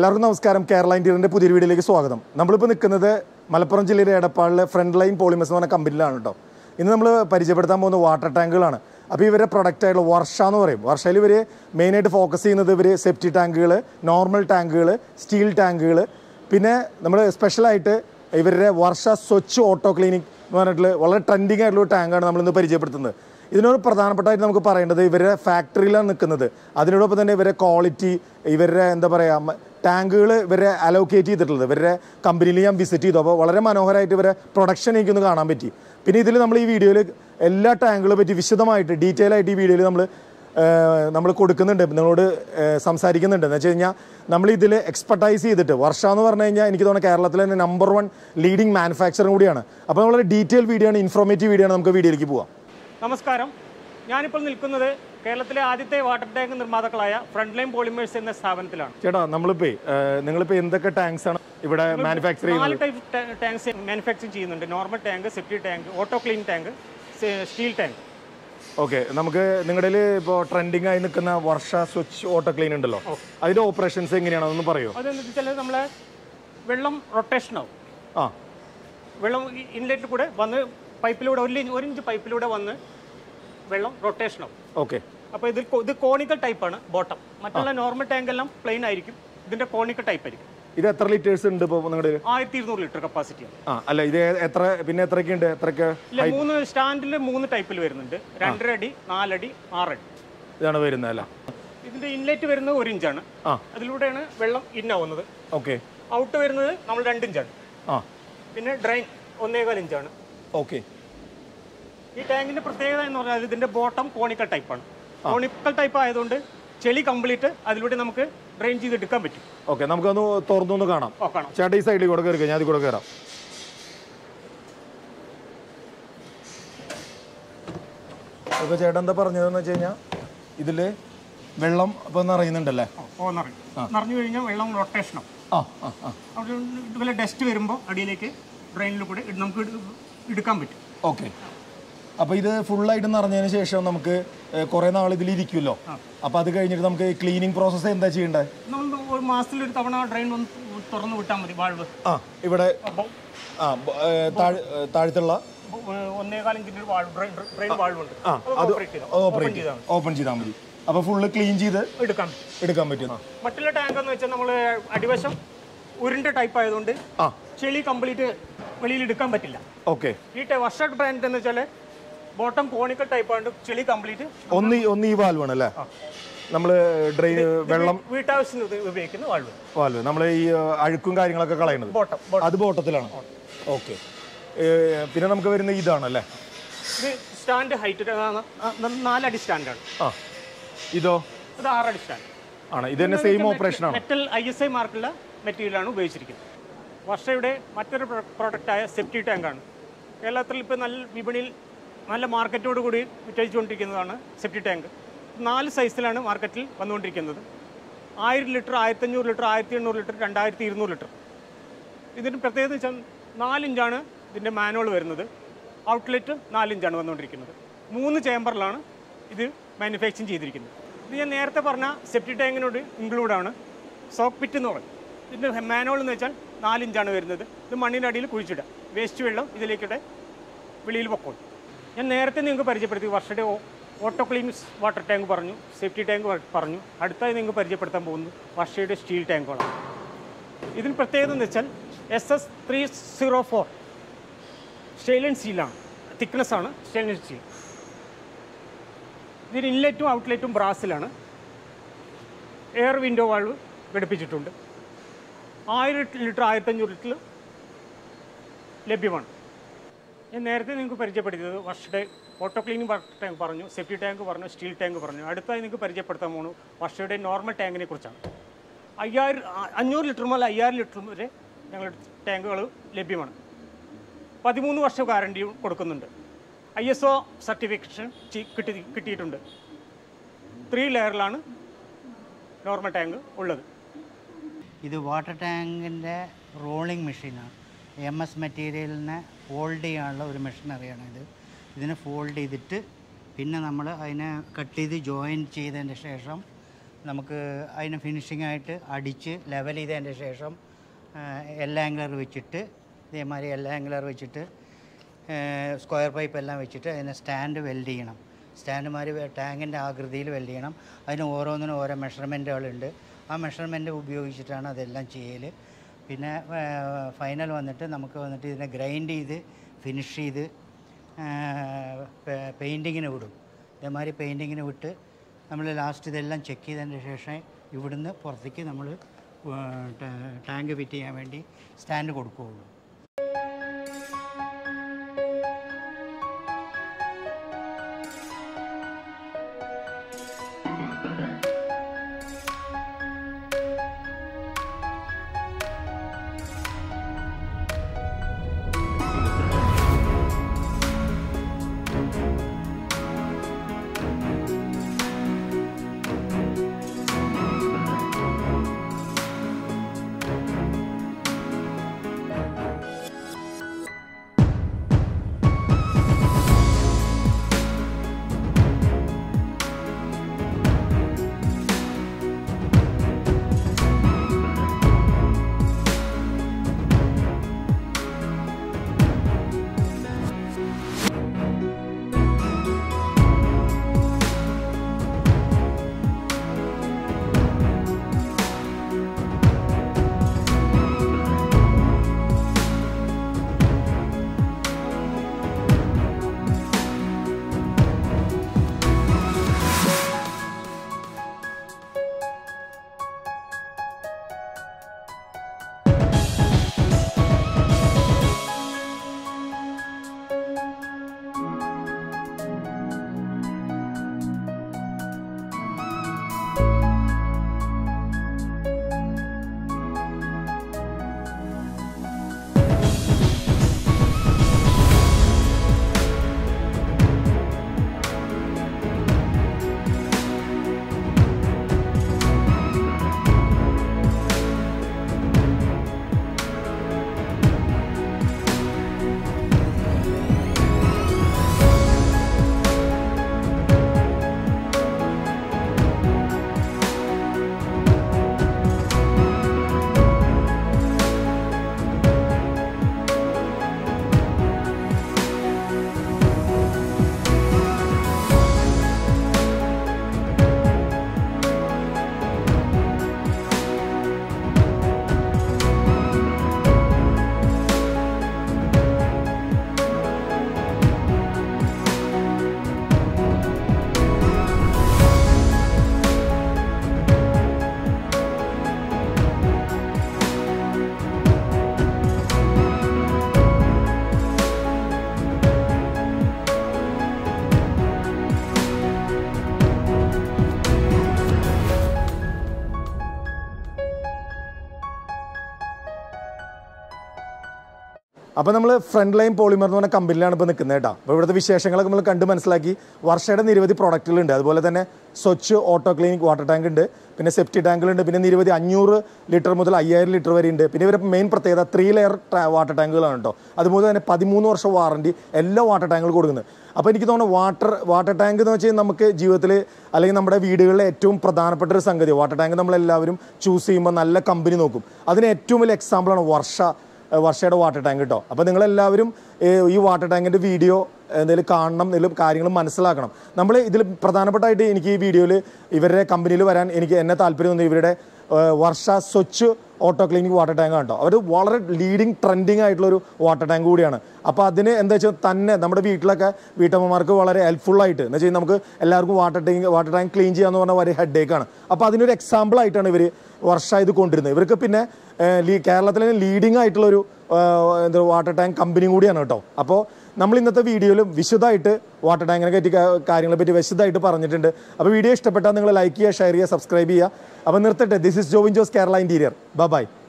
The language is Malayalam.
എല്ലാവർക്കും നമസ്കാരം കേരള ഇന്ത്യൻ്റെ പുതിയൊരു വീഡിയോയിലേക്ക് സ്വാഗതം നമ്മളിപ്പോൾ നിൽക്കുന്നത് മലപ്പുറം ജില്ലയിലെ എടപ്പാളിലെ ഫ്രണ്ട് ലൈൻ പോളിമസ് എന്ന് പറഞ്ഞ കമ്പനിയിലാണ് കേട്ടോ ഇന്ന് നമ്മൾ പരിചയപ്പെടുത്താൻ പോകുന്ന വാട്ടർ ടാങ്കുകളാണ് അപ്പോൾ ഇവരുടെ പ്രൊഡക്റ്റ് ആയിട്ടുള്ള വർഷ എന്ന് പറയും വർഷയിൽ ഇവർ മെയിനായിട്ട് ഫോക്കസ് ചെയ്യുന്നത് ഇവർ സേഫ്റ്റി ടാങ്കുകൾ നോർമൽ ടാങ്കുകൾ സ്റ്റീൽ ടാങ്കുകൾ പിന്നെ നമ്മൾ സ്പെഷ്യലായിട്ട് ഇവരുടെ വർഷ സ്വച്ച് ഓട്ടോ ക്ലീനിക് എന്ന് പറഞ്ഞിട്ടുള്ള വളരെ ട്രെൻഡിങ് ആയിട്ടുള്ള ടാങ്കാണ് നമ്മളിന്ന് പരിചയപ്പെടുത്തുന്നത് ഇതിനോട് പ്രധാനപ്പെട്ടായിട്ട് നമുക്ക് പറയേണ്ടത് ഇവരുടെ ഫാക്ടറിയിലാണ് നിൽക്കുന്നത് അതിനോടൊപ്പം തന്നെ ഇവരുടെ ക്വാളിറ്റി ഇവരുടെ എന്താ പറയുക ടാങ്കുകൾ ഇവരെ അലോക്കേറ്റ് ചെയ്തിട്ടുള്ളത് ഇവരുടെ കമ്പനിയിൽ ഞാൻ വിസിറ്റ് ചെയ്തു അപ്പോൾ വളരെ മനോഹരമായിട്ട് ഇവരെ പ്രൊഡക്ഷൻ എനിക്കൊന്ന് കാണാൻ പറ്റി പിന്നെ ഇതിൽ നമ്മൾ ഈ വീഡിയോയിൽ എല്ലാ ടാങ്കുകളെ പറ്റി വിശദമായിട്ട് ഡീറ്റെയിൽ ആയിട്ട് ഈ വീഡിയോയിൽ നമ്മൾ നമ്മൾ കൊടുക്കുന്നുണ്ട് നിങ്ങളോട് ഏഹ്, സംസാരിക്കുന്നുണ്ട് എന്ന് വെച്ച് കഴിഞ്ഞാൽ നമ്മൾ ഇതിൽ എക്സ്പെർട്ടൈസ് ചെയ്തിട്ട് വർഷ എന്ന് പറഞ്ഞു കഴിഞ്ഞാൽ എനിക്ക് തോന്നുന്നു കേരളത്തിലെ തന്നെ നമ്പർ വൺ ലീഡിംഗ് മാനുഫാക്ചറും കൂടിയാണ് അപ്പോൾ വളരെ ഡീറ്റെയിൽ വീഡിയോ ആണ് ഇൻഫോർമേറ്റീവ് വീഡിയോ ആണ് നമുക്ക് വീഡിയോയിലേക്ക് പോവാം നമസ്കാരം ഞാനിപ്പോൾ നിൽക്കുന്നത് കേരളത്തിലെ ആദ്യത്തെ വാട്ടർ ടാങ്ക് നിർമ്മാതാക്കളായ ഫ്രണ്ട് ലൈൻ പോളിമേഴ്സ് എന്ന സ്ഥാപനത്തിലാണ് ചേട്ടാ നമ്മളിപ്പോ നിങ്ങളിപ്പോ എന്തൊക്കെ ടാങ്ക്സ് ആണ് ഇവിടെ മാനുഫാക്ചർ ചെയ്യുന്നത് നാല് ടൈപ്പ് ടാങ്ക്സ് മാനുഫാക്ചറിങ് ചെയ്യുന്നുണ്ട് normal tank septic tank auto clean tank steel tank okay നമുക്ക് നിങ്ങളുടെ ഇപ്പോൾ ട്രെൻഡിങ് ആയി നിൽക്കുന്ന വർഷ സ്വിച്ച് ഓട്ടോ ക്ലീൻ ഉണ്ടല്ലോ അതിന്റെ ഓപ്പറേഷൻസ് എങ്ങനെയാണ് അതൊന്ന് പറയോ അതെന്ന് വെച്ചാൽ നമ്മളെ വെള്ളം റൊട്ടേഷൻ ആവും ആ വെള്ളം ഇൻലെറ്റിൽ കൂടെ വന്ന് പൈപ്പിലൂടെ ഒരു ഇഞ്ച് ഒരു ഇഞ്ച് പൈപ്പിലൂടെ വന്ന് വെള്ളം റൊട്ടേഷൻ ആവും ഓക്കെ അപ്പോൾ ഇതിൽ കൊ- ഇത് കോണിക്കൽ ടൈപ്പാണ് ബോട്ടം മറ്റുള്ള നോർമൽ ടാങ്ക് എല്ലാം പ്ലെയിൻ ആയിരിക്കും ഇതിന്റെ കോണിക്കൽ ടൈപ്പ് ആയിരിക്കും ഇത് എത്ര ലിറ്റേഴ്സ് ഉണ്ട് ഇപ്പോൾ നിങ്ങളുടെ ആയിരത്തി ഇരുന്നൂറ് ലിറ്റർ കപ്പാസിറ്റിയാണ് ആ അല്ല ഇത് എത്ര പിന്നെ എത്രയൊക്കെ ഉണ്ട് എത്രയൊക്കെ ഇല്ല മൂന്ന് സ്റ്റാൻഡിൽ മൂന്ന് ടൈപ്പിൽ വരുന്നുണ്ട് രണ്ടര അടി നാലടി ആറടി ഇതാണ് വരുന്നത് അല്ല ഇതിന്റെ ഇൻലെറ്റ് വരുന്നത് ഒരു ഇഞ്ചാണ് ആ. അതിലൂടെയാണ് വെള്ളം ഇൻ ആവുന്നത് ഓക്കെ ഔട്ട് വരുന്നത് നമ്മൾ രണ്ട് ഇഞ്ചാണ് ആ പിന്നെ ഡ്രെയിൻ ഒന്നേകാൽ ഇഞ്ചാണ് ഓക്കെ ഈ ടാങ്കിന്റെ പ്രത്യേകത എന്ന് പറഞ്ഞാൽ ഇതിന്റെ ബോട്ടം കോണിക്കൽ ടൈപ്പാണ് കോണിക്കൽ ടൈപ്പ് ആയതുകൊണ്ട് ചെളി കംപ്ലീറ്റ് അതിലൂടെ നമുക്ക് ഡ്രെയിൻ ചെയ്ത് എടുക്കാൻ പറ്റും ഓക്കെ നമുക്കൊന്ന് തുറന്നൊന്ന് കാണാം നോക്കണം ചേട്ടാ ഈ സൈഡിൽ കൂടെ കയറി ഞാൻ അതിൽ കൂടെ കയറാം ഇപ്പോൾ ചേട്ടൻ എന്താ പറഞ്ഞതെന്ന് വെച്ച് കഴിഞ്ഞാൽ ഇതിൽ വെള്ളം ഇപ്പോൾ നിറയുന്നുണ്ടല്ലേ ഓ നിറയും നിറഞ്ഞു കഴിഞ്ഞാൽ വെള്ളം റൊട്ടേഷനും ആ ആ ആ അവിടെ ഇതുപോലെ ഡസ്റ്റ് വരുമ്പോൾ അടിയിലേക്ക് ഡ്രെയിനിൽ കൂടെ ഇട് നമുക്ക് ഇട് എടുക്കാൻ പറ്റും ഓക്കെ അപ്പോൾ ഇത് ഫുള്ളായിട്ട് നിറഞ്ഞതിന് ശേഷം നമുക്ക് കുറേ നാൾ ഇതിൽ ഇരിക്കുമല്ലോ അപ്പോൾ അത് കഴിഞ്ഞിട്ട് നമുക്ക് ക്ലീനിങ് പ്രോസസ്സ് എന്താ ചെയ്യേണ്ടത് നമ്മൾ ഒരു മാസത്തിൽ ഒരു തവണ ഡ്രെയിൻ ഒന്ന് തുറന്ന് വിട്ടാൽ മതി വാൾവ് ആ ഇവിടെ അപ്പോൾ ആ ബ- ഏ, താഴ് ഏ, താഴത്തുള്ള ഒന്നേകാൽ ഇഞ്ചിന്റെ ഒരു വാൾവ് ഡ്രെയിൻ ഡ്രെയിൻ വാൾവ് ഉണ്ട് ആ അത് ഓപ്പറേറ്റ് ചെയ്താൽ ഓപ്പറേറ്റ് ചെയ്താൽ ഓപ്പൺ ചെയ്താൽ മതി അപ്പോൾ ഫുള്ള് ക്ലീൻ ചെയ്ത് എടുക്കാൻ പറ്റും എടുക്കാൻ പറ്റും മറ്റുള്ള ടാങ്ക് എന്ന് വെച്ചാൽ നമ്മൾ അടിവശം ഉരുണ്ട ടൈപ്പ് ആയതുകൊണ്ട് ആ ചെളി കംപ്ലീറ്റ് വെളിയിൽ എടുക്കാൻ പറ്റില്ല ഓക്കെ ഈ വർഷ ബ്രാൻഡ് എന്ന് വെച്ചാൽ ബോട്ടം കോണിക്കൽ ടൈപ്പ് ആയതുകൊണ്ട് ചെളി കംപ്ലീറ്റ് ഒന്ന് ഈ- ഒന്ന് ഈ വാൽവ് ആണ് അല്ലേ നമ്മൾ ഡ്രെയിൻ വെള്ളം വീട്ടാവശ്യത്തിന് ഇത് ഉപയോഗിക്കുന്ന വാൾവ് വാൽവ് നമ്മൾ ഈ ഏ, അഴുക്കും കാര്യങ്ങളൊക്കെ കളയുന്നത് ബോട്ടം അത് ബോട്ടത്തിലാണ് ഓക്കെ പിന്നെ നമുക്ക് വരുന്ന ഇതാണല്ലേ ഇത് സ്റ്റാൻഡ് ഹൈറ്റ് നാലടി സ്റ്റാൻഡാണ് ആ ഇതോ ഇത് ആറടി സ്റ്റാൻഡ് ആണ് ഇത് തന്നെ സെയിം ഓപ്പറേഷൻ ആണ് മെറ്റൽ ഐ എസ് ഐ മാർക്കുള്ള മെറ്റീരിയലാണ് ഉപയോഗിച്ചിരിക്കുന്നത് വർഷയുടെ മറ്റൊരു പ്രോഡക്റ്റായ സെപ്റ്റി ടാങ്കാണ് കേരളത്തിൽ ഇപ്പോൾ നല്ല വിപണിയിൽ നല്ല മാർക്കറ്റോട് കൂടി വിറ്റഴിച്ചുകൊണ്ടിരിക്കുന്നതാണ് സെപ്റ്റി ടാങ്ക് നാല് സൈസിലാണ് മാർക്കറ്റിൽ വന്നുകൊണ്ടിരിക്കുന്നത് ആയിരം ലിറ്റർ ആയിരത്തഞ്ഞൂറ് ലിറ്റർ ആയിരത്തി എണ്ണൂറ് ലിറ്റർ രണ്ടായിരത്തി ഇരുന്നൂറ് ലിറ്റർ ഇതിന് പ്രത്യേകത വെച്ചാൽ നാലിഞ്ചാണ് ഇതിൻ്റെ മാനുവൽ വരുന്നത് ഔട്ട്ലെറ്റ് നാലിഞ്ചാണ് വന്നുകൊണ്ടിരിക്കുന്നത് മൂന്ന് ചേമ്പറിലാണ് ഇത് മാനുഫാക്ചറിങ് ചെയ്തിരിക്കുന്നത് ഇത് ഞാൻ നേരത്തെ പറഞ്ഞ സെപ്റ്റി ടാങ്കിനോട് ഇൻക്ലൂഡാണ് സോക്ക് പിറ്റ് എന്ന് പറയും ഇതിൻ്റെ മാനുവൽ എന്ന് വെച്ചാൽ നാലിഞ്ചാണ് വരുന്നത് ഇത് മണ്ണിൻ്റെ അടിയിൽ കുഴിച്ചിടുക വേസ്റ്റ് വെള്ളം ഇതിലേക്കിടെ വെളിയിൽ പൊക്കോളും ഞാൻ നേരത്തെ നിങ്ങൾക്ക് പരിചയപ്പെടുത്തി വർഷയുടെ ഓട്ടോ ക്ലീൻസ് വാട്ടർ ടാങ്ക് പറഞ്ഞു സേഫ്റ്റി ടാങ്ക് പറഞ്ഞു അടുത്തായി നിങ്ങൾക്ക് പരിചയപ്പെടുത്താൻ പോകുന്നത് വർഷയുടെ സ്റ്റീൽ ടാങ്കുകളാണ് ഇതിന് പ്രത്യേകത എന്ന് വെച്ചാൽ S S three zero four stainless സ്റ്റീലാണ് തിക്നെസ് ആണ് സ്റ്റെയിലൻ സ്റ്റീൽ ഇതിന് ഇൻലെറ്റും ഔട്ട്ലെറ്റും ബ്രാസിലാണ് എയർ വിൻഡോ വാൾവ് ഘടിപ്പിച്ചിട്ടുണ്ട് ആയിരം ലിറ്റർ ആയിരത്തഞ്ഞൂറ് ലിറ്റർ ലഭ്യമാണ് ഞാൻ നേരത്തെ നിങ്ങൾക്ക് പരിചയപ്പെടുത്തിയത് വർഷയുടെ ഓട്ടോ ക്ലീനിങ് ടാങ്ക് പറഞ്ഞു സെഫ്റ്റി ടാങ്ക് പറഞ്ഞു സ്റ്റീൽ ടാങ്ക് പറഞ്ഞു അടുത്തായി നിങ്ങൾക്ക് പരിചയപ്പെടുത്താൻ പോകുന്നു വർഷയുടെ നോർമൽ ടാങ്കിനെ കുറിച്ചാണ് അയ്യായിരം ആ, അഞ്ഞൂറ് ലിറ്റർ മുതൽ അയ്യായിരം ലിറ്റർ വരെ ഞങ്ങളുടെ ടാങ്കുകൾ ലഭ്യമാണ് പതിമൂന്ന് വർഷ ഗ്യാരണ്ടിയും കൊടുക്കുന്നുണ്ട് ഐ എസ് ഒ സർട്ടിഫിക്കേഷൻ കിട്ടി കിട്ടിയിട്ടുണ്ട് ത്രീ ലെയറിലാണ് നോർമൽ ടാങ്ക് ഉള്ളത് ഇത് വാട്ടർ ടാങ്കിൻ്റെ റോളിംഗ് മെഷീനാണ് എം എസ് മെറ്റീരിയലിനെ ഫോൾഡ് ചെയ്യാനുള്ള ഒരു മെഷീനറിയാണ് ഇത് ഇതിനെ ഫോൾഡ് ചെയ്തിട്ട് പിന്നെ നമ്മൾ അതിനെ കട്ട് ചെയ്ത് ജോയിൻ ചെയ്തതിന് ശേഷം നമുക്ക് അതിന് ഫിനിഷിംഗ് ആയിട്ട് അടിച്ച് ലെവൽ ചെയ്തതിൻ്റെ ശേഷം എൽ ആംഗുലർ വെച്ചിട്ട് ഇതേമാതിരി എൽ ആംഗുലർ വെച്ചിട്ട് സ്ക്വയർ പൈപ്പ് എല്ലാം വെച്ചിട്ട് അതിനെ സ്റ്റാൻഡ് വെൽഡ് ചെയ്യണം സ്റ്റാൻഡുമാർ ടാങ്കിൻ്റെ ആകൃതിയിൽ വെൽഡ് ചെയ്യണം അതിന് ഓരോന്നിനും ഓരോ മെഷർമെൻറ്റുകളുണ്ട് ആ മെഷർമെൻറ്റ് ഉപയോഗിച്ചിട്ടാണ് അതെല്ലാം ചെയ്യൽ പിന്നെ ഫൈനൽ വന്നിട്ട് നമുക്ക് വന്നിട്ട് ഇതിനെ ഗ്രൈൻഡ് ചെയ്ത് ഫിനിഷ് ചെയ്ത് പെയിൻറ്റിങ്ങിന് വിടും ഇതേമാതിരി പെയിൻറ്റിങ്ങിന് വിട്ട് നമ്മൾ ലാസ്റ്റ് ഇതെല്ലാം ചെക്ക് ചെയ്തതിന് ശേഷം ഇവിടുന്ന് പുറത്തേക്ക് നമ്മൾ ടാങ്ക് ഫിറ്റ് ചെയ്യാൻ വേണ്ടി സ്റ്റാൻഡ് കൊടുക്കുകയുള്ളൂ അപ്പോൾ നമ്മൾ ഫ്രണ്ട് ലൈൻ പോളിമർ എന്ന് പറഞ്ഞ കമ്പനിയിലാണ് ഇപ്പോൾ നിൽക്കുന്നത് കേട്ടോ അപ്പോൾ ഇവിടുത്തെ വിശേഷങ്ങളൊക്കെ നമ്മൾ കണ്ട് മനസ്സിലാക്കി വർഷയുടെ നിരവധി പ്രോഡക്റ്റുകളുണ്ട് അതുപോലെ തന്നെ Swachh auto clinic water tank ഉണ്ട് പിന്നെ സെപ്റ്റി ടാങ്കുകളുണ്ട് പിന്നെ നിരവധി അഞ്ഞൂറ് ലിറ്റർ മുതൽ അയ്യായിരം ലിറ്റർ വരെ ഉണ്ട് പിന്നെ ഇവരുടെ മെയിൻ പ്രത്യേകത ത്രീ ലെയർ വാട്ടർ ടാങ്കുകളാണ് കേട്ടോ അതുപോലെ തന്നെ പതിമൂന്ന് വർഷം വാറണ്ടി എല്ലാ വാട്ടർ ടാങ്കുകൾ കൊടുക്കുന്നത് അപ്പോൾ എനിക്ക് തോന്നുന്നു വാട്ടർ വാട്ടർ ടാങ്ക് എന്ന് വെച്ചാൽ നമുക്ക് ജീവിതത്തിൽ അല്ലെങ്കിൽ നമ്മുടെ വീടുകളിലെ ഏറ്റവും പ്രധാനപ്പെട്ട ഒരു സംഗതി വാട്ടർ ടാങ്ക് നമ്മളെല്ലാവരും ചൂസ് ചെയ്യുമ്പോൾ നല്ല കമ്പനി നോക്കും അതിന് ഏറ്റവും വലിയ എക്സാമ്പിളാണ് വർഷ ഏഹ് വർഷയുടെ വാട്ടർ ടാങ്ക് കേട്ടോ അപ്പോൾ നിങ്ങളെല്ലാവരും ഏഹ് ഈ വാട്ടർ ടാങ്കിൻ്റെ വീഡിയോ എന്തെങ്കിലും കാണണം എന്തെങ്കിലും കാര്യങ്ങൾ മനസ്സിലാക്കണം നമ്മൾ ഇതിൽ പ്രധാനപ്പെട്ടായിട്ട് എനിക്ക് ഈ വീഡിയോയിൽ ഇവരുടെ കമ്പനിയിൽ വരാൻ എനിക്ക് എന്നെ താല്പര്യം തോന്നി ഇവരുടെ ഏഹ് Varsha Swachh auto clinic water tank കേട്ടോ അവർ വളരെ ലീഡിങ് ട്രെൻഡിങ് ആയിട്ടുള്ള ഒരു വാട്ടർ ടാങ്ക് കൂടിയാണ് അപ്പോൾ അതിന് എന്താ വെച്ചാൽ തന്നെ നമ്മുടെ വീട്ടിലൊക്കെ വീട്ടമ്മമാർക്ക് വളരെ ഹെൽപ്ഫുൾ ആയിട്ട് എന്ന് വെച്ചാൽ നമുക്ക് എല്ലാവർക്കും water tank water tank clean ചെയ്യാന്ന് പറഞ്ഞാൽ വളരെ ഹെഡ് ആണ് അപ്പോൾ അതിനൊരു എക്സാമ്പിൾ ആയിട്ടാണ് ഇവർ വർഷ ഇത് കൊണ്ടിരുന്നത് ഇവർക്ക് പിന്നെ ഏഹ്, ലീ- കേരളത്തിലെ ലീഡിങ് ആയിട്ടുള്ളൊരു ഏഹ്, എന്താ വാട്ടർ ടാങ്ക് കമ്പനിയും കൂടിയാണ് കേട്ടോ അപ്പോൾ നമ്മൾ ഇന്നത്തെ വീഡിയോയിൽ വിശദമായിട്ട് വാട്ടർ ടാങ്കിനെ പറ്റി കാ- കാര്യങ്ങളെ പറ്റി വിശദമായിട്ട് പറഞ്ഞിട്ടുണ്ട് അപ്പോൾ വീഡിയോ ഇഷ്ടപ്പെട്ടാൽ നിങ്ങൾ ലൈക്ക് ചെയ്യുക ഷെയർ ചെയ്യുക സബ്സ്ക്രൈബ് ചെയ്യുക അപ്പോൾ നിർത്തട്ടെ this is Jovin Jose Kerala interior by